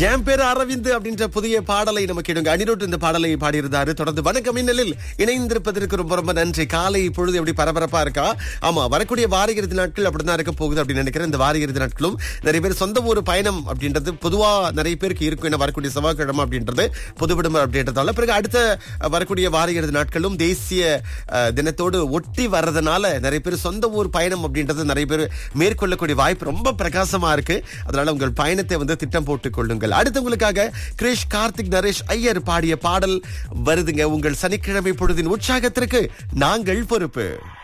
என் பேரு அரவிந்த் அப்படின்ற புதிய பாடலை நம்ம கேடுங்க அனிருத் இந்த பாடலை பாடியிருந்தாரு தொடர்ந்து வணக்கம் மின்னலில் இணைந்திருப்பதற்கு ரொம்ப ரொம்ப நன்றி காலை பொழுது எப்படி பரபரப்பா இருக்கா ஆமா வரக்கூடிய வார இறுதி நாட்கள் அப்படிதான் இருக்க போகுது அப்படின்னு நினைக்கிறேன் இந்த வார இறுதி நாட்களும் நிறைய பேர் சொந்த ஊர் பயணம் அப்படின்றது பொதுவா நிறைய பேருக்கு இருக்கும் என்ன வரக்கூடிய செவ்வாய்க்கிழமை அப்படின்றது பொது விடுமுறை அப்படின்றதால பிறகு அடுத்த அஹ், வரக்கூடிய வார இறுதி நாட்களும் தேசிய அஹ், தினத்தோடு ஒட்டி வர்றதுனால நிறைய பேர் சொந்த ஊர் பயணம் அப்படின்றது நிறைய பேர் மேற்கொள்ளக்கூடிய வாய்ப்பு ரொம்ப பிரகாசமா இருக்கு அதனால உங்கள் பயணத்தை வந்து திட்டம் போட்டுக் கொள்ளுங்கள் அடுத்து உங்களுக்காக கிரிஷ் கார்த்திக் நரேஷ் ஐயர் பாடிய பாடல் வருதுங்க உங்கள் சனிக்கிழமை பொழுதின் உற்சாகத்திற்கு நாங்கள் பொறுப்பு